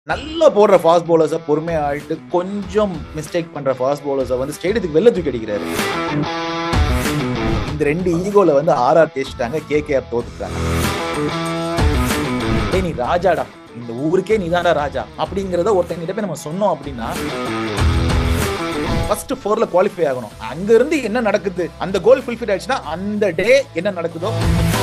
நல்லா போடுற ஃபாஸ்ட் பவுலர்ஸை பொறுமையா ஆயிட்டு கொஞ்சம் மிஸ்டேக் பண்ற ஃபாஸ்ட் பவுலர்ஸை வந்து ஸ்டேடியத்துக்கு வெளில தூக்கி அடிக்கிறாரு இந்த ரெண்டு ஈகோல வந்து ஆர்ஆர் தேய்ச்சிட்டாங்க கேகேஆர் தோத்துட்டாங்க டேய் நீ ராஜாடா இந்த ஊருக்கே நீதான்டா ராஜா அப்படிங்கறத ஒருத்தங்கிட்ட போய் நம்ம சொன்னோம் அப்படின்னா ஃபர்ஸ்ட் ஃபோர்ல குவாலிஃபை ஆகணும் அங்க இருந்து என்ன நடக்குது அந்த கோல் ஃபுல்ஃபில் ஆயிடுச்சுன்னா அந்த டே என்ன நடக்குதோ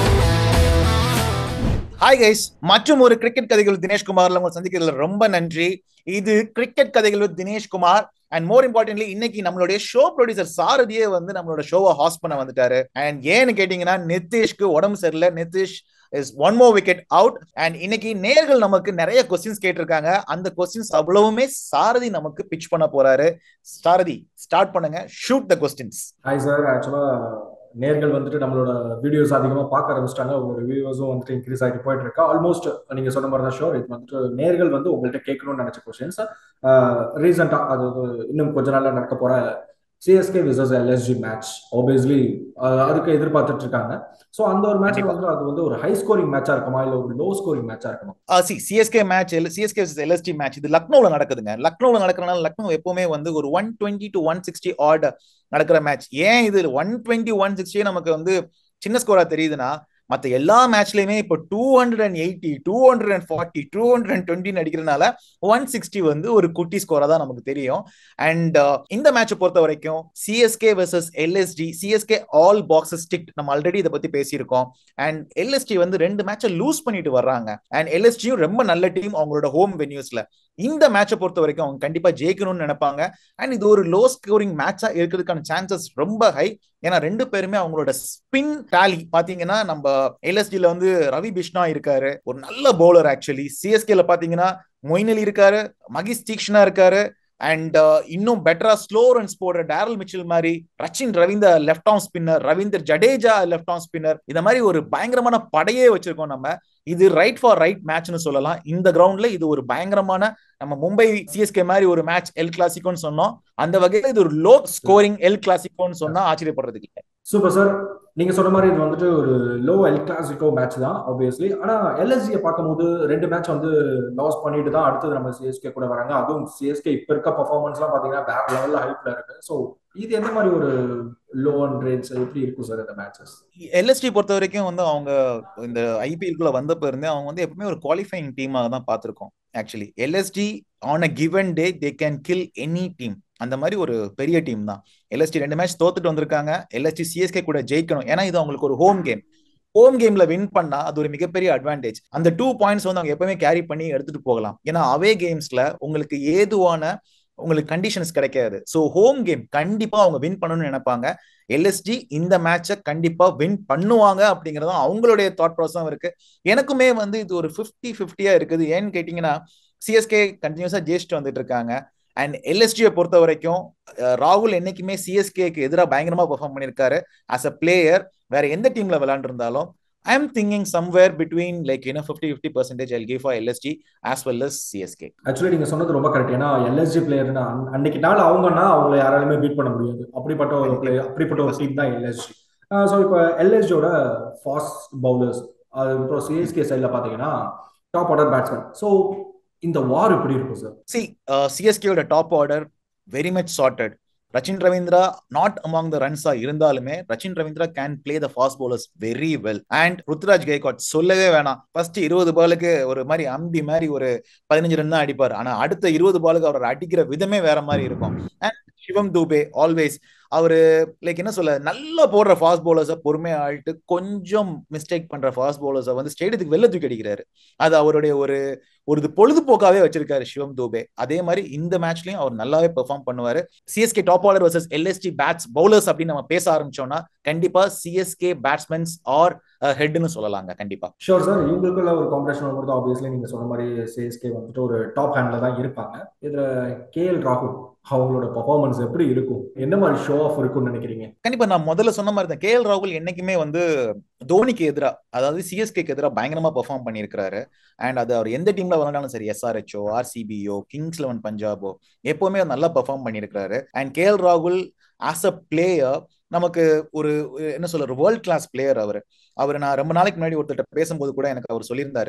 ஹாய் கைஸ் மற்றும் ஒரு கிரிக்கெட் கதைகள் தினேஷ்குமார்ல உங்களை சந்திக்கிறதுல ரொம்ப நன்றி இது கிரிக்கெட் கதைகள் with Dineshkumar and more importantly இன்னைக்கு நம்மளுடைய ஷோ ப்ரொடியூசர் சாரதியே வந்து நம்மளோட ஷோவை ஹாஸ்ட் பண்ண வந்துட்டாரு அண்ட் ஏன்னு கேட்டீங்கன்னா நிதிஷ்க்கு உடம்பு சரியில்லை Nitish is one more wicket out and இன்னைக்கு நேர்கள் நமக்கு நிறைய கொஸ்டின்ஸ் கேட்டிருக்காங்க அந்த கொஸ்டின்ஸ் அவ்வளவுமே சாரதி நமக்கு பிச் பண்ண போறாரு சாரதி ஸ்டார்ட் பண்ணுங்க shoot the questions hi sir ஆக்சுவலாக நேர்கள் வந்துட்டு நம்மளோட வீடியோஸ் அதிகமாக பார்க்க ஆரம்பிச்சிட்டாங்க உங்களோட வியூவர்ஸும் வந்துட்டு இன்க்ரீஸ் ஆகிட்டு போயிட்டு இருக்கா ஆல்மோஸ்ட் நீங்கள் சொன்ன மாதிரி தான் ஷோர் இது வந்துட்டு நேர்கள் வந்து உங்கள்கிட்ட கேட்கணும்னு நினச்ச கொஸ்டின்ஸ் ரீசெண்டாக அது இன்னும் கொஞ்ச நாளில் நடக்க போகிற CSK versus LSG match obviously அதுக்கு எதிர்பார்த்துட்டு இருக்காங்க ஸோ அந்த ஒரு மேட்ச் வந்து அது வந்து ஒரு ஹை ஸ்கோரிங் மேட்சா இருக்குமா இல்லை ஒரு லோ ஸ்கோரிங் மேட்சா இருக்குமா C CSK match CSK LSG match இது லக்னோவில் நடக்குதுங்க லக்னோவில் நடக்கிறனால லக்னோ எப்பவுமே வந்து ஒரு one twenty to one sixty ஆர்ட் நடக்கிற மேட்ச் ஏன் இது ஒன் டுவெண்ட்டி ஒன் சிக்ஸ்டியே நமக்கு வந்து சின்ன ஸ்கோரா தெரியுதுன்னா மற்ற எல்லா மேட்ச்லயுமே இப்போ two hundred and eighty two hundred and forty two hundred and டுவெண்ட்டின்னு அடிக்கிறதுனால ஒன் சிக்ஸ்டி வந்து ஒரு குட்டி ஸ்கோரா தான் நமக்கு தெரியும் அண்ட் இந்த மேட்சை பொறுத்த வரைக்கும் CSK versus LSG CSK all boxes stick நம்ம ஆல்ரெடி இதை பத்தி பேசியிருக்கோம் அண்ட் எல்எஸ்டி வந்து ரெண்டு மேட்சை லூஸ் பண்ணிட்டு வர்றாங்க அண்ட் எல்எஸ்டியும் ரொம்ப நல்ல டீம் அவங்களோட ஹோம் வென்யூஸ்ல இந்த மேட்சை பொறுத்த வரைக்கும் அவங்க கண்டிப்பா ஜெயிக்கணும்னு நினைப்பாங்க அண்ட் இது ஒரு லோ ஸ்கோரிங் மேட்சா இருக்கிறதுக்கான சான்சஸ் ரொம்ப ஹை ஏன்னா ரெண்டு பேருமே அவங்களோட ஸ்பின் டாலி பாத்தீங்கன்னா நம்ம எல்எஸ்டில வந்து ரவி பிஷ்ணா இருக்காரு ஒரு நல்ல பவுலர் ஆக்சுவலி சிஎஸ்கேல பாத்தீங்கன்னா மொயின் அலி இருக்காரு மகிஷ் தீக்ஷனா இருக்காரு அண்ட் இன்னும் பெட்டரா ஸ்லோ ரன்ஸ் போடுற டேரல் மிச்சில் மாதிரி Rachin Ravindra left arm spinner Ravindra Jadeja left arm spinner இந்த மாதிரி ஒரு பயங்கரமான படையே வச்சிருக்கோம் நம்ம இது ரைட் ஃபார் ரைட் மேட்ச்னு சொல்லலாம் இந்த கிரவுண்ட்ல இது ஒரு பயங்கரமான நம்ம மும்பை சிஎஸ்கே மாதிரி ஒரு மேட்ச் எல் கிளாசிக்கோன்னு சொன்னோம் அந்த வகையில் இது ஒரு லோ ஸ்கோரிங் எல் கிளாசிக்கோன்னு சொன்னா ஆச்சரியப்படுறதுக்கு இல்லை சூப்பர் சார் நீங்க சொன்ன மாதிரி இது வந்துட்டு ஒரு லோ எல் கிளாசிக்கோ மேட்ச் தான் ஆப்வியஸ்லி ஆனா எல்எஸ்சியை பார்க்கும்போது ரெண்டு மேட்ச் வந்து லாஸ் பண்ணிட்டு தான் அடுத்தது நம்ம சிஎஸ்கே கூட வராங்க அதுவும் சிஎஸ்கே இப்ப இருக்க பர்ஃபார்மன்ஸ்லாம் பாத்தீங்கன்னா வேற லெவல்ல ஹைப்ல இருக்கு ஸோ இது எந்த மாதிரி ஒரு லோ அண்ட் ரேட்ஸ் எப்படி இருக்கும் சார் இந்த மேட்சஸ் எல்எஸ்டி பொறுத்த வரைக்கும் வந்து அவங்க இந்த ஐபிஎல்குள்ள வந்தப்ப இருந்தே அவங்க வந்து எப்பவுமே ஒரு குவாலிஃபைங் டீமாக தான் பார்த்துருக்கோம் actually LSG on a given day they can kill any team அந்த மாதிரி ஒரு பெரிய டீம் தான் எல்எஸ்டி ரெண்டு மேட்ச் தோத்துட்டு வந்திருக்காங்க எல்எஸ்டி சிஎஸ்கே கூட ஜெயிக்கணும் ஏன்னா இது அவங்களுக்கு ஒரு ஹோம் கேம் ஹோம் கேம்ல வின் பண்ணா அது ஒரு மிகப்பெரிய அட்வான்டேஜ் அந்த டூ பாயிண்ட்ஸ் வந்து அவங்க எப்பவுமே கேரி பண்ணி எடுத்துட்டு போகலாம் ஏன்னா அவே கேம்ஸ்ல உங்களுக்கு ஏதுவான உங்களுக்கு கண்டிஷன்ஸ் கிடைக்காது ஸோ ஹோம் கேம் கண்டிப்பா அவங்க வின் பண்ணணும்னு நினைப்பாங்க எல்எஸ்டி இந்த மேட்சை கண்டிப்பா வின் பண்ணுவாங்க அப்படிங்கறது அவங்களுடைய தாட் ப்ராசஸும் இருக்கு எனக்குமே வந்து இது ஒரு ஃபிஃப்டி ஃபிஃப்டியா இருக்குது ஏன்னு கேட்டீங்கன்னா சிஎஸ்கே கண்டினியூஸா ஜெயிச்சுட்டு வந்துட்டு இருக்காங்க அண்ட் எல்எஸ்டியை பொறுத்த வரைக்கும் ராகுல் என்னைக்குமே சிஎஸ்கேக்கு எதிராக பயங்கரமா பெர்ஃபார்ம் பண்ணியிருக்காரு ஆஸ் அ பிளேயர் வேற எந்த டீம்ல விளையாண்டுருந்தாலும் I am thinking somewhere between like you know fifty fifty percentage I'll give for LSG as well as CSK actually நீங்க சொன்னது ரொம்ப கரெக்ட் ஏன்னா எல்எஸ்ஜி பிளேயர்னா அன்னைக்கு நாள் அவங்கன்னா அவங்கள யாராலுமே பீட் பண்ண முடியாது அப்படிப்பட்ட ஒரு பிளேயர் அப்படிப்பட்ட ஒரு டீம் தான் எல்எஸ்ஜி ஸோ இப்போ எல்எஸ்ஜியோட ஃபாஸ்ட் பவுலர்ஸ் அதுக்கப்புறம் சிஎஸ்கே சைடில் பார்த்தீங்கன்னா டாப் ஆர்டர் பேட்ஸ்மேன் ஸோ இந்த வார் எப்படி இருக்கும் சார் சி சிஎஸ்கேயோட top order very much sorted Rachin Ravindra not among the ரன்ஸா இருந்தாலுமே Rachin Ravindra can play the fast bowlers very well and Ruturaj Gaikwad சொல்லவே வேணாம் ஃபர்ஸ்ட் இருபது பாலுக்கு ஒரு மாதிரி அம்பி மாதிரி ஒரு பதினஞ்சு ரன் தான் அடிப்பார் ஆனா அடுத்த இருபது பாலுக்கு அவர் அடிக்கிற விதமே வேற மாதிரி இருக்கும் அண்ட் சிவம் தூபே ஆல்வேஸ் அவரு லைக் என்ன சொல்ல நல்லா போடுற ஃபாஸ்ட் பவுலர்ஸை பொறுமையா ஆயிட்டு கொஞ்சம் மிஸ்டேக் பண்ற ஃபாஸ்ட் பவுலர்ஸை வந்து ஸ்டேடியத்துக்கு வெளில தூக்கி அடிக்கிறாரு அது அவருடைய ஒரு ஒரு பொழுதுபோக்காவே வச்சிருக்காரு சிவம் தூபே அதே மாதிரி இந்த மேட்ச்லயும் அவர் நல்லாவே பெர்ஃபார்ம் பண்ணுவாரு CSK top order versus LSG bats bowlers அப்படின்னு நம்ம பேச ஆரம்பிச்சோம்னா கண்டிப்பா சிஎஸ்கே பேட்ஸ்மென்ஸ் ஆர் ஹெட்னு சொல்லலாங்க கண்டிப்பா ஷோர் சார் இவங்களுக்குள்ள ஒரு காம்படிஷன் வரும்போது ஆப்வியஸ்லி நீங்க சொன்ன மாதிரி சிஎஸ்கே வந்துட்டு ஒரு டாப் ஹேண்ட்ல தான் இருப்பாங்க இதுல கே எல் ராகுல் அவங்களோட பர்ஃபார்மன்ஸ் எப்படி இருக்கும் என்ன மாதிரி ஷோ ஆஃப் இருக்கும்னு நினைக்கிறீங்க கண்டிப்பா நான் முதல்ல சொன்ன மாதிரி தான் கே எல் ராகுல் என்னைக்குமே வந்து தோனிக்கு எதிரா அதாவது சிஎஸ்கேக்கு எதிராக பயங்கரமா பெர்ஃபார்ம் பண்ணியிருக்கிறாரு அண்ட் அது அவர் எந்த டீம்ல விளையாண்டாலும் சரி எஸ்ஆர்ஹெச்ஓ ஆர்சிபிஓ கிங்ஸ் லெவன் பஞ்சாபோ எப்பவுமே நல்லா பெர்ஃபார்ம் பண்ணியிருக்கிறாரு அண்ட் கே எல் ராகுல் ஆஸ் அ பிளேயர் நமக்கு ஒரு என்ன சொல்ற வேர்ல்ட் கிளாஸ் பிளேயர் அவர் அவர் நான் ரொம்ப நாளைக்கு முன்னாடி ஒருத்தர் பேசும்போது கூட எனக்கு அவர் சொல்லியிருந்தாரு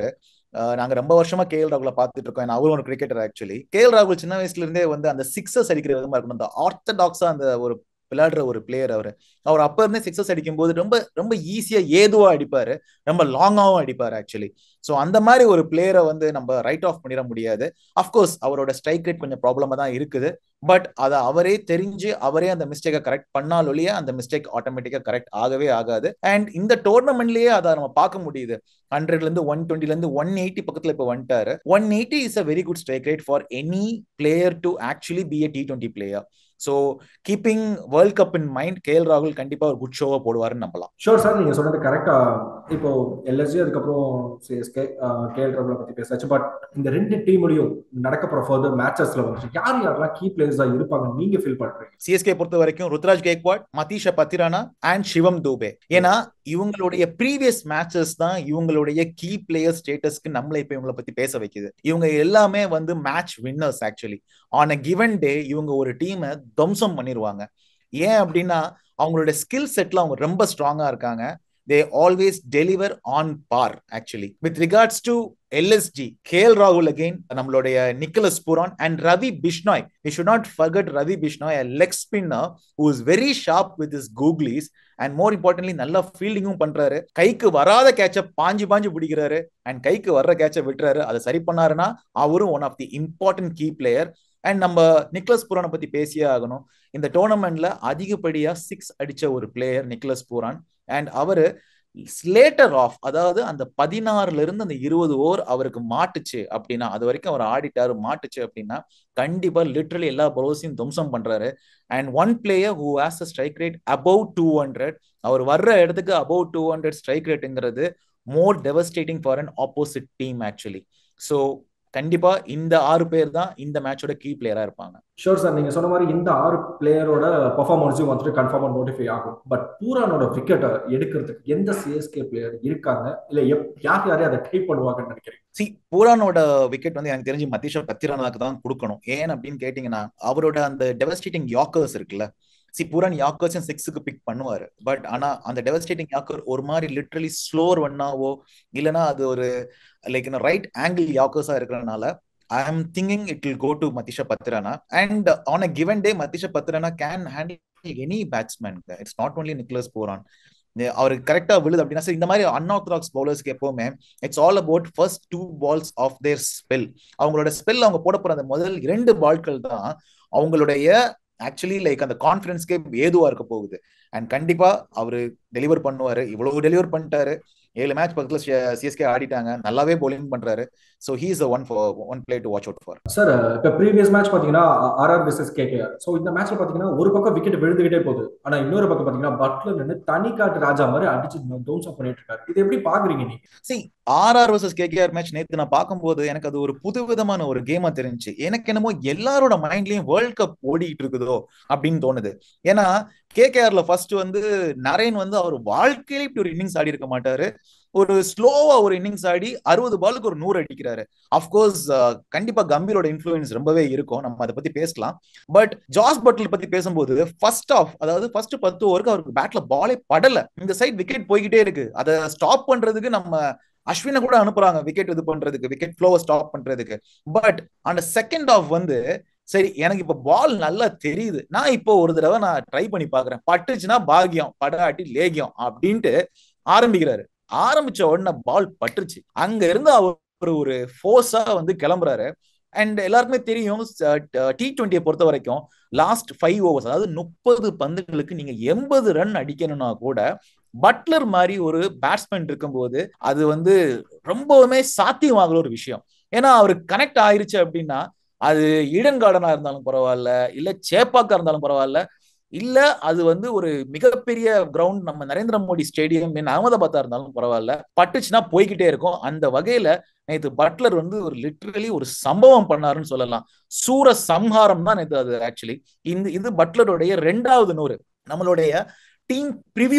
நாங்க ரொம்ப வருஷமா கே எல் ராகுல பாத்துட்டு இருக்கோம் அவரும் ஒரு கிரிக்கெட்டர் ஆக்சுவலி கே எல் ராகுல் சின்ன வயசுல இருந்தே வந்து அந்த சிக்ஸஸ் அடிக்கிற விதமா இருக்கணும் அந்த ஆர்த்தடாக்ஸா அந்த ஒரு விளையாடுற ஒரு பிளேயர் அவர் அவர் அப்ப இருந்தே சிக்ஸஸ் அடிக்கும் போது ரொம்ப ரொம்ப ஈஸியா ஏதுவா அடிப்பாரு ரொம்ப லாங்காவும் அடிப்பாரு ஆக்சுவலி ஸோ அந்த மாதிரி ஒரு பிளேயரை வந்து நம்ம ரைட் ஆஃப் பண்ணிட முடியாது அஃப்கோர்ஸ் அவரோட ஸ்ட்ரைக் ரேட் கொஞ்சம் ப்ராப்ளமா தான் இருக்குது பட் அதை அவரே தெரிஞ்சு அவரே அந்த மிஸ்டேக்கை கரெக்ட் பண்ணாலொழிய அந்த மிஸ்டேக் ஆட்டோமேட்டிக்கா கரெக்ட் ஆகவே ஆகாது அண்ட் இந்த டோர்னமெண்ட்லயே அதை நம்ம பார்க்க முடியுது ஹண்ட்ரட்ல இருந்து ஒன் டுவெண்ட்டில இருந்து ஒன் எயிட்டி பக்கத்துல இப்போ வந்துட்டாரு one eighty is a very good strike rate for any player to actually be a T twenty player so keeping world cup in mind K L ராகுல் கண்டிப்பா ஒரு குட் ஷோவை போடுவாருன்னு நம்பலாம் ஷோர் சார் நீங்க சொன்னது கரெக்டா இப்போ எல்எஸ்ஜி அதுக்கப்புறம் சிஎஸ்கே கே எல் ராகுல பத்தி பேசாச்சு பட் இந்த ரெண்டு டீம்லயும் நடக்க போற ஃபர்தர் மேட்சஸ்ல வந்து யார் யாரெல்லாம் கீ பிளேயர்ஸா இருப்பாங்க நீங்க ஃபீல் பண்றீங்க சிஎஸ்கே பொறுத்த வரைக்கும் ருத்ராஜ் கேக்வாட் மதீஷா பத்திரானா அண்ட் சிவம் தூபே ஏன்னா இவங்களுடைய ப்ரீவியஸ் மேட்சஸ் தான் இவங்களுடைய கீ பிளேயர் ஸ்டேட்டஸ்க்கு நம்மளை இப்ப இவங்களை பத்தி பேச வைக்குது இவங்க எல்லாமே வந்து match winners actually on a given day இவங்க ஒரு டீமை துவம்சம் பண்ணிடுவாங்க ஏன் அப்படின்னா அவங்களோட ஸ்கில் செட்ல அவங்க ரொம்ப ஸ்ட்ராங்கா இருக்காங்க they always deliver on par actually with regards to LSG KL ராகுல் அகெயின் நம்மளுடைய Nicholas Pooran and Ravi Bishnoi we should not forget Ravi Bishnoi a leg spinner who is very sharp with his googlies and more importantly நல்லா ஃபீல்டிங்கும் பண்றாரு கைக்கு வராத கேட்ச பாஞ்சு பாஞ்சு பிடிக்கிறாரு and கைக்கு வர்ற கேட்ச விட்டுறாரு அதை சரி பண்ணாருன்னா அவரும் one of the important key player and நம்ம நிக்லஸ் பூரானை பத்தி பேசியே ஆகணும் இந்த டோர்னமெண்ட்ல அதிகப்படியா சிக்ஸ் அடிச்ச ஒரு பிளேயர் நிக்லஸ் பூரான் அண்ட் அவரு ஸ்லேட்டர் ஆஃப் அதாவது அந்த பதினாறுல இருந்து அந்த இருபது ஓவர் அவருக்கு மாட்டுச்சு அப்படின்னா அது வரைக்கும் அவர் ஆடிட்டாரு மாட்டுச்சு அப்படின்னா கண்டிப்பா லிட்ரலி எல்லா பலோஸையும் துவம்சம் பண்றாரு and one player who has a strike rate above two hundred அவர் வர்ற இடத்துக்கு அபவ் டூ ஹண்ட்ரட் ஸ்ட்ரைக் ரேட்டுங்கிறது more devastating for an opposite team actually so கண்டிப்பா இந்த ஆறு பேர் தான் இந்த மேட்சோட கீ பிளேயரா இருப்பாங்க ஷோர் சார் நீங்க சொன்ன மாதிரி இந்த ஆறு பிளேயரோட பர்ஃபார்மன்ஸும் வந்துட்டு கன்ஃபார்மா நோட்டிஃபை ஆகும் பட் பூரானோட விக்கெட்டை எடுக்கிறதுக்கு எந்த சிஎஸ்கே பிளேயர் இருக்காங்க இல்ல யார் யாரே அதை ட்ரை பண்ணுவாங்கன்னு நினைக்கிறேன் சி பூரானோட விக்கெட் வந்து எனக்கு தெரிஞ்சு மதீஷா பத்திரனாக்கு தான் கொடுக்கணும் ஏன் அப்படின்னு கேட்டீங்கன்னா அவரோட அந்த டெவஸ்டேட்டிங் யாக்கர்ஸ் இருக்குல்ல சி பூரான் யாக்கர்ஸும் சிக்ஸுக்கு பிக் பண்ணுவாரு பட் ஆனா அந்த டெவஸ்டேட்டிங் யாக்கர் ஒரு மாதிரி லிட்ரலி ஸ்லோர் ஒன்னாவோ இல்லைன்னா அது ஒரு லைக் ரைட் ஆங்கிள் யாக்கர்ஸா இருக்கிறதுனால I am thinking it will go to Matheesha Pathirana and on a given day Matheesha Pathirana can handle any batsman it's not only Nicholas Pooran அவருக்கு கரெக்டா விழுது அப்படின்னா சரி இந்த மாதிரி அன்ஆர்த்தடாக்ஸ் பவுலர்ஸ்க்கு எப்பவுமே it's all about first two balls of their spell அவங்களோட ஸ்பெல் அவங்க போட போற அந்த முதல் இரண்டு பால்கள் தான் அவங்களுடைய ஆக்சுவலி லைக் அந்த கான்பிடன்ஸ்க்கே ஏதுவா இருக்க போகுது அண்ட் கண்டிப்பா அவரு டெலிவர் பண்ணுவாரு இவ்வளவு டெலிவர் பண்ணிட்டாரு ஏழு மேட்ச் பக்கத்துல சிஎஸ்கே ஆடிட்டாங்க நல்லாவே போலிங் பண்றாரு so he is one one player to watch out for sir இப்போ ப்ரீவியஸ் மேட்ச் பாத்தீங்கன்னா ஆர்ஆர் விசஸ் கேகேஆர் ஸோ இந்த மேட்ச்ல பாத்தீங்கன்னா ஒரு பக்கம் விக்கெட் விழுந்துகிட்டே போகுது ஆனா இன்னொரு பக்கம் பாத்தீங்கன்னா பட்லர் நின்று தனி காட்டு ராஜா மாதிரி அடிச்சு தோம்சம் பண்ணிட்டு இருக்காரு இது எப்படி பாக்குறீங்க நீங்க C RR versus KKR match நேத்து நான் பார்க்கும்போது எனக்கு அது ஒரு புதுவிதமான ஒரு கேமா தெரிஞ்சு எனக்கு என்னமோ எல்லாரோட மைண்ட்லயும் வேர்ல்ட் கப் ஓடிட்டு இருக்குதோ அப்படின்னு தோணுது ஏன்னா கேகேஆர்ல ஃபர்ஸ்ட் வந்து நரேன் வந்து அவர் வாழ்க்கையில இப்படி ஒரு இன்னிங்ஸ் ஆடி இருக்க மாட்டாரு ஒரு ஸ்லோவா ஒரு இன்னிங்ஸ் ஆடி அறுபது பாலுக்கு ஒரு நூறு அடிக்கிறாரு அப்கோர்ஸ் கண்டிப்பா கம்பீரோட இன்ஃபுளுன்ஸ் ரொம்பவே இருக்கும் நம்ம அதை பத்தி பேசலாம் பட் ஜாஸ் பட்லர் பத்தி பேசும்போது ஃபர்ஸ்ட் ஆஃப் அதாவது ஃபர்ஸ்ட் பத்து ஓவருக்கு அவருக்கு பேட்ல பாலே படல இந்த சைட் விக்கெட் போய்கிட்டே இருக்கு அதை ஸ்டாப் பண்றதுக்கு நம்ம அஸ்வினை கூட அனுப்புறாங்க விக்கெட் இது பண்றதுக்கு விக்கெட் ஃப்ளோவை ஸ்டாப் பண்றதுக்கு பட் அந்த செகண்ட் ஆஃப் வந்து சரி எனக்கு இப்ப பால் நல்லா தெரியுது நான் இப்போ ஒரு தடவை நான் ட்ரை பண்ணி பாக்குறேன் பட்டுச்சுன்னா பாகியம் படாட்டி லேகியம் அப்படின்ட்டு ஆரம்பிக்கிறாரு ஆரம்பிச்ச உடனே பால் பட்டுருச்சு அங்க இருந்து அவர் ஒரு ஃபோர்ஸா வந்து கிளம்புறாரு அண்ட் எல்லாருக்குமே தெரியும் டி டுவெண்ட்டியை பொறுத்த வரைக்கும் லாஸ்ட் ஃபைவ் ஓவர்ஸ் அதாவது முப்பது பந்துகளுக்கு நீங்க எண்பது ரன் அடிக்கணும்னா கூட பட்லர் மாதிரி ஒரு பேட்ஸ்மேன் இருக்கும்போது அது வந்து ரொம்பவுமே சாத்தியமாகிற ஒரு விஷயம் ஏன்னா அவர் கனெக்ட் ஆயிருச்சு அப்படின்னா அது ஈடன் கார்டனா இருந்தாலும் பரவாயில்ல இல்ல சேப்பாக்கா இருந்தாலும் பரவாயில்ல இல்ல அது வந்து ஒரு மிகப்பெரிய கிரவுண்ட் நம்ம நரேந்திர மோடி ஸ்டேடியம் இன் அகமதாபாத்தா இருந்தாலும் பரவாயில்ல பட்டுச்சுன்னா போய்கிட்டே இருக்கும் அந்த வகையில நேற்று பட்லர் வந்து ஒரு லிட்ரலி ஒரு சம்பவம் பண்ணாருன்னு சொல்லலாம் சூர சம்ஹாரம் தான் நேற்று அது ஆக்சுவலி இந்த இது பட்லருடைய ரெண்டாவது நூறு நம்மளுடைய டீம் ப்ரிவியூஸ்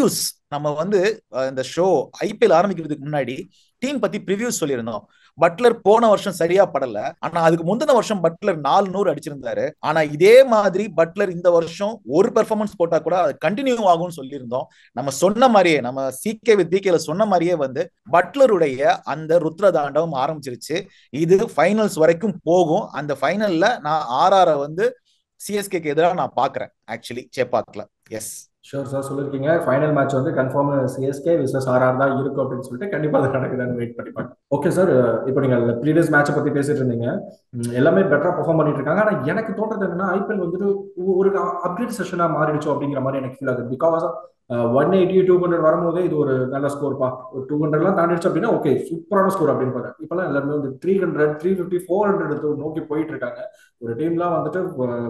நம்ம வந்து இந்த ஷோ ஐபிஎல் ஆரம்பிக்கிறதுக்கு முன்னாடி டீம் பத்தி ப்ரிவியூஸ் சொல்லியிருந்தோம் பட்லர் போன வருஷம் சரியா படல ஆனா அதுக்கு முந்தின வருஷம் பட்லர் நாலு நூறு அடிச்சிருந்தாரு ஆனா இதே மாதிரி பட்லர் இந்த வருஷம் ஒரு பெர்ஃபார்மன்ஸ் போட்டா கூட அது கண்டினியூ ஆகும்னு சொல்லியிருந்தோம் நம்ம சொன்ன மாதிரியே நம்ம சிகே வித் பிகேல சொன்ன மாதிரியே வந்து பட்லருடைய அந்த ருத்ர தாண்டவம் ஆரம்பிச்சிருச்சு இது ஃபைனல்ஸ் வரைக்கும் போகும் அந்த ஃபைனல்ல நான் ஆர்ஆரை வந்து சிஎஸ்கேக்கு எதிராக நான் பாக்குறேன் ஆக்சுவலி சேப்பாக்ல எஸ் ஷோர் சார் சொல்லியிருக்கீங்க ஃபைனல் மேட்ச் வந்து கன்ஃபார்ம் சிஎஸ்கே விசஸ் ஆர்ஆர் தான் இருக்கும் அப்படின்னு சொல்லிட்டு கண்டிப்பாக அது நடக்குதான்னு வெயிட் பண்ணி பார்க்கலாம் ஓகே சார் இப்போ நீங்கள் ப்ரீவியஸ் மேட்சை பற்றி பேசிட்டு இருந்தீங்க எல்லாமே பெட்டராக பெர்ஃபார்ம் பண்ணிட்டு இருக்காங்க ஆனால் எனக்கு தோன்றது என்னன்னா ஐபிஎல் வந்துட்டு ஒரு அப்கிரேட் செஷனாக மாறிடுச்சோ அப்படிங்கிற மாதிரி எனக்கு ஃபீல் ஆகுது because one eighty two hundred வரும்போதே இது ஒரு நல்ல ஸ்கோர்ப்பா ஒரு டூ ஹண்ட்ரட்லாம் தாண்டிடுச்சு அப்படின்னா ஓகே சூப்பரான ஸ்கோர் அப்படின்னு பாரு இப்பெல்லாம் எல்லாருமே வந்து three hundred three fifty four hundred நோக்கி போயிட்டு இருக்காங்க ஒரு டீம்லாம் வந்துட்டு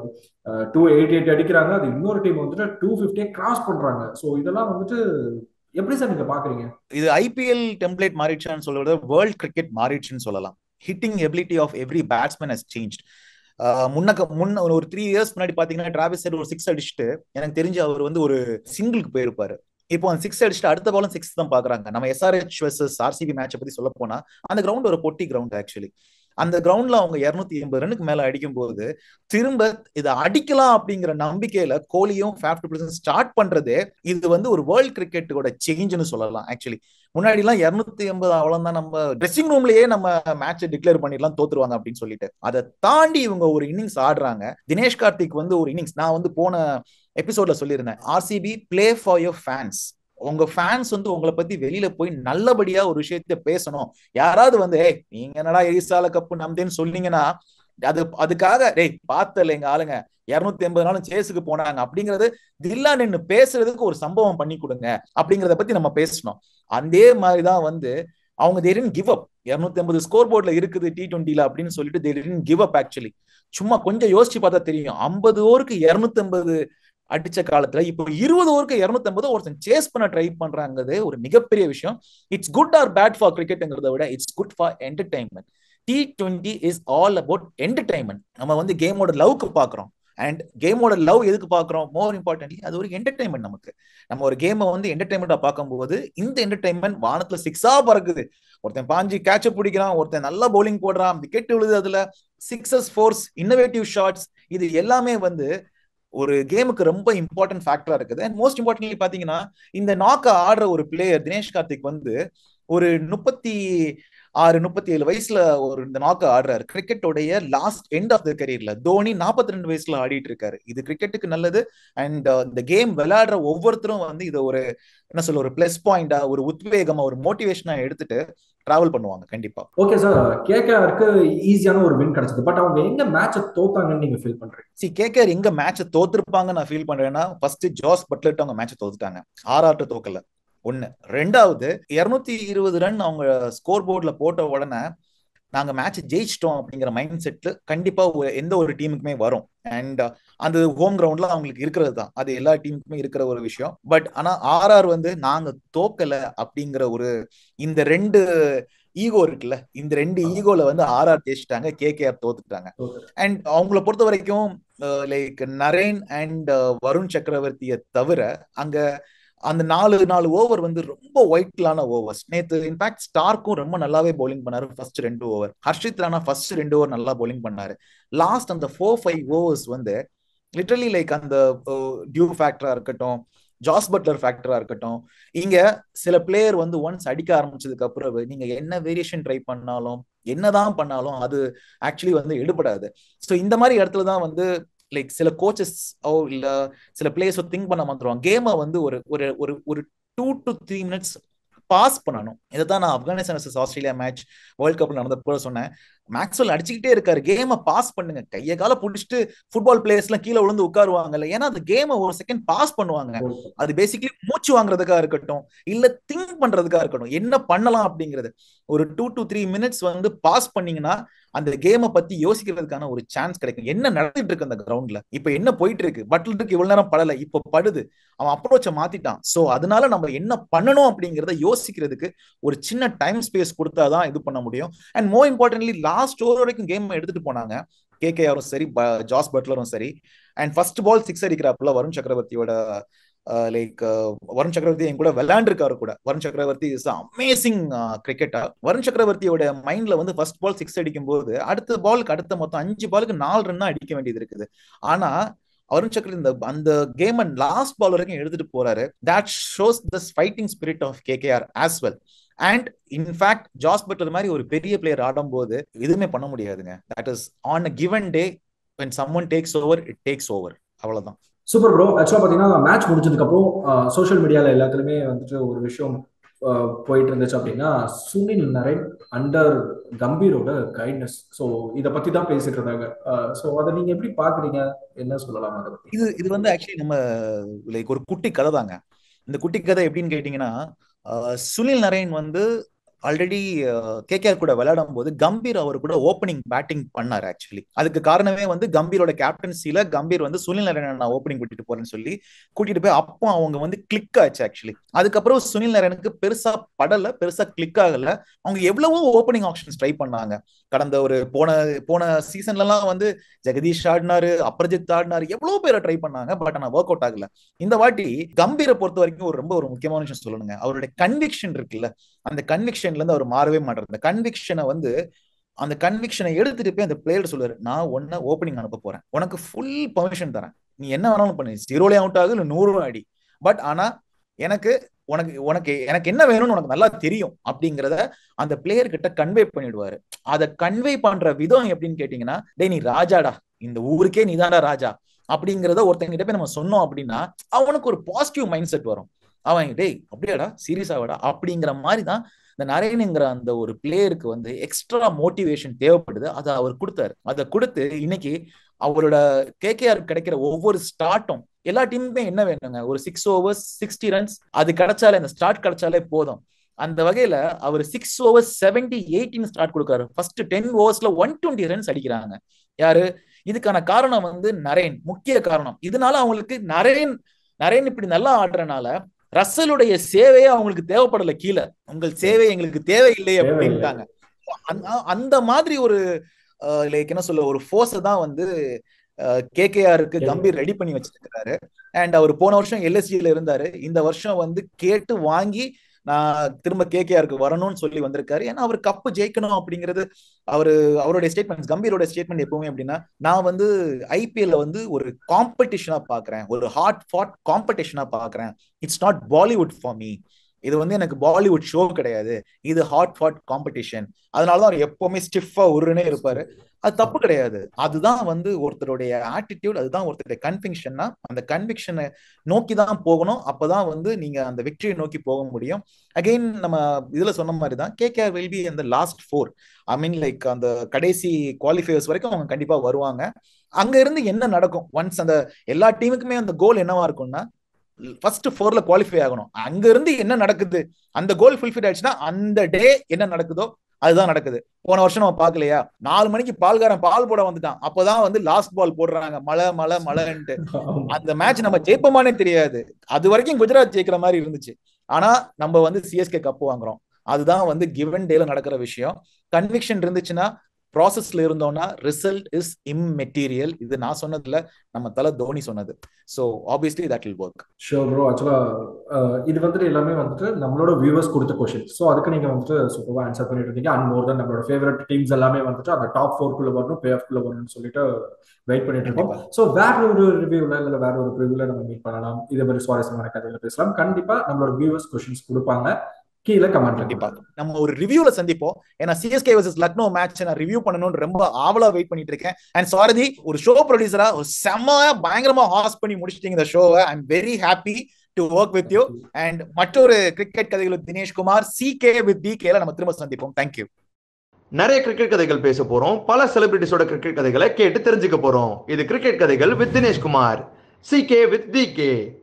டூ எயிட்டி எயிட் அடிக்கிறாங்க அது இன்னொரு டீம் வந்துட்டு டூ ஃபிஃப்டியே கிராஸ் பண்றாங்க ஸோ இதெல்லாம் வந்துட்டு எப்படி சார் நீங்க பாக்குறீங்க இது ஐபிஎல் டெம்ப்ளேட் மாறிடுச்சுன்னு சொல்றத வேர்ல்ட் கிரிக்கெட் மாறிடுச்சுன்னு சொல்லலாம் hitting ability of every batsman has change முன்னக்க முன்ன ஒரு த்ரீ இயர்ஸ் முன்னாடி பாத்தீங்கன்னா டிராவிஸ் ஒரு சிக்ஸ் அடிச்சுட்டு எனக்கு தெரிஞ்சு அவர் வந்து ஒரு சிங்கிளுக்கு போயிருப்பாரு இப்போ அந்த சிக்ஸ் அடிச்சுட்டு அடுத்த பாலும் சிக்ஸ் தான் பாக்குறாங்க நம்ம எஸ்ஆர்ஹெச் வர்சஸ் ஆர்சிபி மேட்சை பத்தி சொல்ல போனா அந்த கிரவுண்ட் ஒரு பொட்டி கிரவுண்ட் ஆக்சுவலி அந்த கிரவுண்ட்ல அவங்க இருநூத்தி எண்பது ரனுக்கு மேல அடிக்கும் போது திரும்ப இதை அடிக்கலாம் அப்படிங்கிற நம்பிக்கையில கோலியும் ஸ்டார்ட் பண்றதே இது வந்து ஒரு வேர்ல்ட் கிரிக்கெட்டோட சேஞ்சுன்னு சொல்லலாம் ஆக்சுவலி முன்னாடி எல்லாம் இருநூத்தி எண்பது அவ்வளவுதான் நம்ம ட்ரெஸ்ஸிங் ரூம்லயே நம்ம மேட்சை டிக்ளேர் பண்ணிடலாம் தோத்துருவாங்க அப்படின்னு சொல்லிட்டு அதை தாண்டி இவங்க ஒரு இன்னிங்ஸ் ஆடுறாங்க தினேஷ் கார்த்திக் வந்து ஒரு இன்னிங்ஸ் நான் வந்து போன எபிசோட்ல சொல்லியிருந்தேன் RCB play for your fans உங்க ஃபேன்ஸ் வந்து உங்களை பத்தி வெளியில போய் நல்லபடியா ஒரு விஷயத்த பேசணும் யாராவது வந்து ஏய் நீங்க என்னடா எரிசால கப்பு நம்பேன்னு சொன்னீங்கன்னா அது அதுக்காக டேய் பார்த்தல எங்க ஆளுங்க இருநூத்தி எண்பது நாளும் சேஸுக்கு போனாங்க அப்படிங்கறது தில்லா நின்று பேசுறதுக்கு ஒரு சம்பவம் பண்ணி கொடுங்க அப்படிங்கறத பத்தி நம்ம பேசணும் அதே மாதிரிதான் வந்து அவங்க தேரின் கிவ் அப் இருநூத்தி ஐம்பது ஸ்கோர் போர்ட்ல இருக்குது டி டுவெண்ட்டில அப்படின்னு சொல்லிட்டு தேரின் கிவ் அப் ஆக்சுவலி சும்மா கொஞ்சம் யோசிச்சு பார்த்தா தெரியும் ஐம்பது ஓவருக்கு இருநூத்தி ஐம்பது அடிச்ச காலத்துல இப்போ இருபது ஓவருக்கு இருநூத்தி ஐம்பது ஒருத்தன் சேஸ் பண்ண ட்ரை பண்றாங்கிறது ஒரு மிகப்பெரிய விஷயம் it's good or bad for கிரிக்கெட்ங்கிறத விட it's good for entertainment T twenty is all about entertainment நம்ம வந்து கேமோட லவ்க்கு பாக்குறோம் அண்ட் கேமோட லவ் எதுக்கு பாக்குறோம் மோர் இம்பார்ட்டன்ட்லி அது ஒரு என்டர்டைன்மெண்ட் நமக்கு நம்ம ஒரு கேமை வந்து என்டர்டைன்மெண்டா பார்க்கும்போது இந்த என்டர்டைன்மெண்ட் வானத்துல சிக்ஸா பறக்குது ஒருத்தன் பாஞ்சு கேட்ச பிடிக்கிறான் ஒருத்தன் நல்லா பவுலிங் போடுறான் விக்கெட் விழுது அதுல சிக்ஸஸ் ஃபோர்ஸ் இன்னோவேட்டிவ் ஷாட்ஸ் இது எல்லாமே வந்து ஒரு கேமுக்கு ரொம்ப இம்பார்ட்டன்ட் ஃபேக்டரா இருக்குது அண்ட் மோஸ்ட் இம்பார்ட்டன்ட்லி பாத்தீங்கன்னா இந்த நாக்க ஆடுற ஒரு பிளேயர் தினேஷ் கார்த்திக் வந்து ஒரு முப்பத்தி ஆறு முப்பத்தி ஏழு வயசுல ஒரு இந்த நாக்க ஆடுறாரு கிரிக்கெட்டோடைய லாஸ்ட் எண்ட் ஆஃப் த கரியர்ல தோனி நாற்பத்தி ரெண்டு வயசுல ஆடிட்டு இருக்காரு இது கிரிக்கெட்டுக்கு நல்லது அண்ட் இந்த கேம் விளையாடுற ஒவ்வொருத்தரும் வந்து இதை ஒரு என்ன சொல்ல ஒரு பிளஸ் பாயிண்டா ஒரு உத்வேகமா ஒரு மோட்டிவேஷனா எடுத்துட்டு டிராவல் பண்ணுவாங்க கண்டிப்பா ஓகே சார் கேகேஆருக்கு ஈஸியான ஒரு வின் கிடைச்சது பட் அவங்க எங்க மேட்சை தோத்தாங்கன்னு நீங்க ஃபீல் பண்றீங்க சி கேகேஆர் எங்க மேட்சை தோத்துருப்பாங்க நான் ஃபீல் பண்றேன்னா ஃபர்ஸ்ட் ஜாஸ் பட்லர்ட்டு அவங்க மேட்சை தோத்துட்டாங்க ஆறாட்டு தோக்கல ஒண்ணு ரெண்டாவது இருநூத்தி இருபது ரன் அவங்க ஸ்கோர் போர்ட்ல போட்ட உடனே நாங்க மேட்ச் ஜெயிச்சிட்டோம் அப்படிங்கிற மைண்ட் செட்ல கண்டிப்பா எந்த ஒரு டீமுக்குமே வரும் அண்ட் அந்த ஹோம் கிரவுண்ட்ல அவங்களுக்கு இருக்கிறது தான் அது எல்லா டீமுக்குமே இருக்கிற ஒரு விஷயம் பட் ஆனா ஆர்ஆர் வந்து நாங்க தோக்கல அப்படிங்கிற ஒரு இந்த ரெண்டு ஈகோ இருக்குல்ல இந்த ரெண்டு ஈகோல வந்து ஆர்ஆர் ஜெயிச்சிட்டாங்க கேகேஆர் தோத்துட்டாங்க அண்ட் அவங்கள பொறுத்த வரைக்கும் லைக் நரேன் அண்ட் வருண் சக்கரவர்த்தியை தவிர அங்க அந்த நாலு நாலு ஓவர் வந்து ரொம்ப ஒயிட்லான ஓவர்ஸ் நேத்து இன்ஃபேக்ட் ஸ்டார்க்கும் ரொம்ப நல்லாவே பவுலிங் பண்ணாரு ஃபர்ஸ்ட் ரெண்டு ஓவர் ஹர்ஷித் ராணா ஃபர்ஸ்ட் ரெண்டு ஓவர் நல்லா பவுலிங் பண்ணாரு லாஸ்ட் அந்த ஃபோர் ஃபைவ் ஓவர்ஸ் வந்து லிட்டரலி லைக் அந்த டியூ ஃபேக்டரா இருக்கட்டும் ஜாஸ் பட்லர் ஃபேக்டரா இருக்கட்டும் இங்க சில பிளேயர் வந்து ஒன்ஸ் அடிக்க ஆரம்பிச்சதுக்கு அப்புறம் நீங்க என்ன வேரியேஷன் ட்ரை பண்ணாலும் என்னதான் பண்ணாலும் அது ஆக்சுவலி வந்து எடுபடாது ஸோ இந்த மாதிரி இடத்துல தான் வந்து லைக் சில கோச்சஸ் ஓ இல்ல சில பிளேயர்ஸோ திங்க் பண்ண வந்துருவாங்க கேமை வந்து ஒரு ஒரு ஒரு ஒரு two to three minutes pass பண்ணணும் இதை தான் நான் Afghanistan versus Australia match world கப்ல நடந்தப்போ சொன்னேன் மேக்ஸ்வெல் அடிச்சுக்கிட்டே இருக்காரு கேமை பாஸ் பண்ணுங்க கையை கால பிடிச்சிட்டு ஃபுட்பால் பிளேயர்ஸ் எல்லாம் கீழே விழுந்து உட்காருவாங்கல்ல ஏன்னா அந்த கேமை ஒரு செகண்ட் பாஸ் பண்ணுவாங்க அது பேசிக்கலி மூச்சு வாங்குறதுக்கா இருக்கட்டும் இல்ல திங்க் பண்றதுக்கா இருக்கட்டும் என்ன பண்ணலாம் அப்படிங்கிறது ஒரு டூ டு த்ரீ மினிட்ஸ் வந்து பாஸ் பண்ணீங்கன்னா அந்த கேமை பத்தி யோசிக்கிறதுக்கான ஒரு சான்ஸ் கிடைக்கும் என்ன நடந்துட்டு இருக்கு அந்த கிரவுண்ட்ல இப்ப என்ன போயிட்டு இருக்கு பட்லருக்கு இவ்வளவு நேரம் படல இப்ப படுது அவன் அப்ரோச்சை மாத்திட்டான் சோ அதனால நம்ம என்ன பண்ணணும் அப்படிங்கறத யோசிக்கிறதுக்கு ஒரு சின்ன டைம் ஸ்பேஸ் கொடுத்தாதான் இது பண்ண முடியும் and more importantly last over வரைக்கும் கேம் எடுத்துட்டு போனாங்க கேகேஆரும் சரி ஜாஸ் பட்லரும் சரி அண்ட் ஃபர்ஸ்ட் பால் சிக்ஸ் அடிக்கிறாப்புல வருண் சக்கரவர்த்தியோட லைக் வருண் சக்கரவர்த்தி என் கூட விளையாண்டுருக்காரு கூட வருண் சக்கரவர்த்தி இஸ் அமேசிங் கிரிக்கெட்டர் வருண் சக்கரவர்த்தியோட மைண்ட்ல வந்து ஃபர்ஸ்ட் பால் சிக்ஸ் அடிக்கும் போது அடுத்த பாலுக்கு அடுத்த மொத்தம் அஞ்சு பாலுக்கு நாலு ரன் அடிக்க வேண்டியது இருக்குது ஆனா வருண் சக்கரவர்த்தி இந்த அந்த கேம் லாஸ்ட் பால் வரைக்கும் எடுத்துட்டு போறாரு that shows the fighting spirit of KKR as well and in fact Jos Buttler மாதிரி ஒரு பெரிய பிளேயர் ஆடும் போது எதுவுமே பண்ண முடியாதுங்க that is on a given day when someone takes over it takes over அவ்வளவுதான் சூப்பர் ப்ரோ ஆக்சுவலாக பார்த்தீங்கன்னா மேட்ச் முடிஞ்சதுக்கு அப்புறம் சோஷியல் மீடியாவில் எல்லாத்துலேயுமே வந்துட்டு ஒரு விஷயம் போயிட்டு இருந்துச்சு அப்படின்னா சுனில் நரேன் அண்டர் கம்பீரோட கைட்னஸ் ஸோ இதை பத்தி தான் பேசிட்டு இருந்தாங்க ஸோ அதை நீங்க எப்படி பாக்குறீங்க என்ன சொல்லலாம் அதை பத்தி இது இது வந்து ஆக்சுவலி நம்ம லைக் ஒரு குட்டி கதை தாங்க இந்த குட்டி கதை எப்படின்னு கேட்டீங்கன்னா சுனில் நரேன் வந்து ஆல்ரெடி கேகேஆர் கூட விளையாடும் போது கம்பீர் அவர் கூட ஓப்பனிங் பேட்டிங் பண்ணார் ஆக்சுவலி அதுக்கு காரணமே வந்து கம்பீரோட கேப்டன்சில கம்பீர் வந்து சுனில் நரேன் நான் ஓப்பனிங் கூட்டிட்டு போறேன்னு சொல்லி கூட்டிட்டு போய் அப்போ அவங்க வந்து கிளிக் ஆச்சு ஆக்சுவலி அதுக்கப்புறம் சுனில் நரேனுக்கு பெருசா படல பெருசா கிளிக் ஆகல அவங்க எவ்வளவோ ஓப்பனிங் ஆப்ஷன்ஸ் ட்ரை பண்ணாங்க கடந்த ஒரு போன போன சீசன்ல எல்லாம் வந்து ஜெகதீஷ் ஆடினாரு அப்ரஜித் ஆடினாரு எவ்வளவு பேரை ட்ரை பண்ணாங்க பட் ஆனா ஒர்க் அவுட் ஆகல இந்த வாட்டி கம்பீரை பொறுத்த வரைக்கும் ஒரு ரொம்ப ஒரு முக்கியமான விஷயம் சொல்லணுங்க அவருடைய கன்விக்ஷன் இருக்குல்ல அந்த கன்விக்ஷன்ல இருந்து அவர் மாறவே மாட்டார் அந்த கன்விக்ஷனை வந்து அந்த கன்விக்ஷனை எடுத்துட்டு போய் அந்த பிளேயர் சொல்லுவாரு நான் ஒன்ன ஓப்பனிங் அனுப்ப போறேன் உனக்கு ஃபுல் பர்மிஷன் தரேன் நீ என்ன வேணாலும் பண்ணு ஜீரோலே அவுட் ஆகுது இல்லை நூறு அடி பட் ஆனா எனக்கு உனக்கு உனக்கு எனக்கு என்ன வேணும்னு உனக்கு நல்லா தெரியும் அப்படிங்கிறத அந்த பிளேயர் கிட்ட கன்வே பண்ணிடுவாரு அதை கன்வே பண்ற விதம் எப்படின்னு கேட்டீங்கன்னா டேய் நீ ராஜாடா இந்த ஊருக்கே நீதான்டா ராஜா அப்படிங்கிறத ஒருத்தங்கிட்ட போய் நம்ம சொன்னோம் அப்படின்னா அவனுக்கு ஒரு பாசிட்டிவ் மைண்ட் செட் வரும் அவன் டேய் அப்படியாடா சீரியஸாவாடா அப்படிங்கிற மாதிரி தான் இந்த நரேனுங்கிற அந்த ஒரு பிளேயருக்கு வந்து எக்ஸ்ட்ரா மோட்டிவேஷன் தேவைப்படுது அதை அவர் கொடுத்தாரு அதை கொடுத்து இன்னைக்கு அவரோட கேகேஆர் கிடைக்கிற ஒவ்வொரு ஸ்டார்ட்டும் எல்லா டீமுமே என்ன வேணுங்க ஒரு சிக்ஸ் ஓவர்ஸ் சிக்ஸ்டி ரன்ஸ் அது கிடைச்சாலே அந்த ஸ்டார்ட் கிடைச்சாலே போதும் அந்த வகையில அவர் six overs seventy eighteen start கொடுக்காரு ஃபர்ஸ்ட் டென் ஓவர்ஸ்ல ஒன் டுவெண்ட்டி ரன்ஸ் அடிக்கிறாங்க யாரு இதுக்கான காரணம் வந்து நரேன் முக்கிய காரணம் இதனால அவங்களுக்கு நரேன் நரேன் இப்படி நல்லா ஆடுறனால ரசலுடைய சேவையே அவங்களுக்கு தேவைப்படல கீழே உங்கள் சேவை எங்களுக்கு தேவையில்லை அப்படின்ட்டாங்க அந்த மாதிரி ஒரு லைக் என்ன சொல்ல ஒரு ஃபோர்ஸ் தான் வந்து கேகேஆருக்கு கம்பீர் ரெடி பண்ணி வச்சிருக்கிறாரு அண்ட் அவர் போன வருஷம் எல்எஸ்ஜியில இருந்தாரு இந்த வருஷம் வந்து கேட்டு வாங்கி நான் திரும்ப கேகேஆருக்கு வரணும்னு சொல்லி வந்திருக்காரு ஏன்னா அவர் கப்பு ஜெயிக்கணும் அப்படிங்கிறது அவரு அவருடைய ஸ்டேட்மெண்ட் கம்பீரோட ஸ்டேட்மெண்ட் எப்பவுமே அப்படின்னா நான் வந்து ஐபிஎல்ல வந்து ஒரு காம்படிஷனா பாக்குறேன் ஒரு ஹாட் ஃபாட் காம்படிஷனா பாக்குறேன் it's not Bollywood for me இது வந்து எனக்கு பாலிவுட் ஷோ கிடையாது இது ஹாட் ஃபாட் காம்படிஷன் அதனாலதான் அவர் எப்பவுமே ஸ்டிஃபா உருன்னே இருப்பாரு அது தப்பு கிடையாது அதுதான் வந்து ஒருத்தருடைய ஆட்டிடியூட் அதுதான் ஒருத்தருடைய கன்விக்ஷன்னா அந்த கன்விக்ஷனை நோக்கி தான் போகணும் அப்பதான் வந்து நீங்க அந்த வெற்றியை நோக்கி போக முடியும் அகெயின் நம்ம இதுல சொன்ன மாதிரி தான் கே கேஆர் வில் பி அந்த last four I mean like அந்த கடைசி குவாலிஃபயர்ஸ் வரைக்கும் அவங்க கண்டிப்பா வருவாங்க அங்க இருந்து என்ன நடக்கும் ஒன்ஸ் அந்த எல்லா டீமுக்குமே அந்த கோல் என்னவா இருக்கும்னா ஃபர்ஸ்ட் ஃபோர்ல குவாலிஃபை ஆகணும் அங்க இருந்து என்ன நடக்குது அந்த கோல் ஃபுல்ஃபில் ஆயிடுச்சுன்னா அந்த டே என்ன நடக்குதோ அதுதான் நடக்குது போன வருஷம் நம்ம பாக்கலையா நாலு மணிக்கு பால்காரன் பால் போட வந்துட்டான் அப்பதான் வந்து லாஸ்ட் பால் போடுறாங்க மழை மழை மழைன்ட்டு அந்த மேட்ச் நம்ம ஜெயிப்போமானே தெரியாது அது வரைக்கும் குஜராத் ஜெயிக்கிற மாதிரி இருந்துச்சு ஆனா நம்ம வந்து சிஎஸ்கே கப் வாங்குறோம் அதுதான் வந்து கிவன் டேல நடக்கிற விஷயம் கன்விக்ஷன் இருந்துச்சுன்னா ப்ராசஸ்ல இருந்தோம்னா ரிசல்ட் இஸ் இம்மெட்டீரியல் இது நான் சொன்னதுல நம்ம தலை தோனி சொன்னது so obviously that will work show bro ஆக்சுவலா இது வந்துட்டு எல்லாமே வந்துட்டு நம்மளோட வியூவர்ஸ் கொடுத்த கொஷின் ஸோ அதுக்கு நீங்க வந்துட்டு சூப்பராக ஆன்சர் பண்ணிட்டு இருந்தீங்க அண்ட் மோர் தான் நம்மளோட ஃபேவரட் டீம்ஸ் எல்லாமே வந்துட்டு அந்த டாப் ஃபோர்க்குள்ள வரணும் பிளே ஆஃப்குள்ள வரணும்னு சொல்லிட்டு வெயிட் பண்ணிட்டு இருக்கோம் ஸோ வேற ஒரு ரிவ்யூல இல்லை வேற ஒரு ரிவ்யூல நம்ம மீட் பண்ணலாம் இதே மாதிரி சுவாரஸ்யமான கதைகளை பேசலாம் கண்டிப்பா நம்மளோட வியூவர்ஸ் கொஷின்ஸ் கொடுப்பாங்க கீழே கமெண்ட் கண்டிப்பா நம்ம ஒரு ரிவ்யூல சந்திப்போம் ஏன்னா சிஎஸ்கே வர்சஸ் லக்னோ மேட்ச் நான் ரிவ்யூ பண்ணணும்னு ரொம்ப ஆவலா வெயிட் பண்ணிட்டு இருக்கேன் அண்ட் சாரதி ஒரு ஷோ ப்ரொடியூசரா ஒரு செம்மையா பயங்கரமா ஹாஸ் பண்ணி முடிச்சிட்டீங்க இந்த ஷோவை I am very happy to work with you and மற்றொரு கிரிக்கெட் கதைகள் Dinesh Kumar C K with D கேல நம்ம திரும்ப சந்திப்போம் தேங்க்யூ நிறைய கிரிக்கெட் கதைகள் பேச போறோம் பல செலிபிரிட்டிஸோட கிரிக்கெட் கதைகளை கேட்டு தெரிஞ்சுக்க போறோம் இது கிரிக்கெட் கதைகள் with Dinesh Kumar C K with D K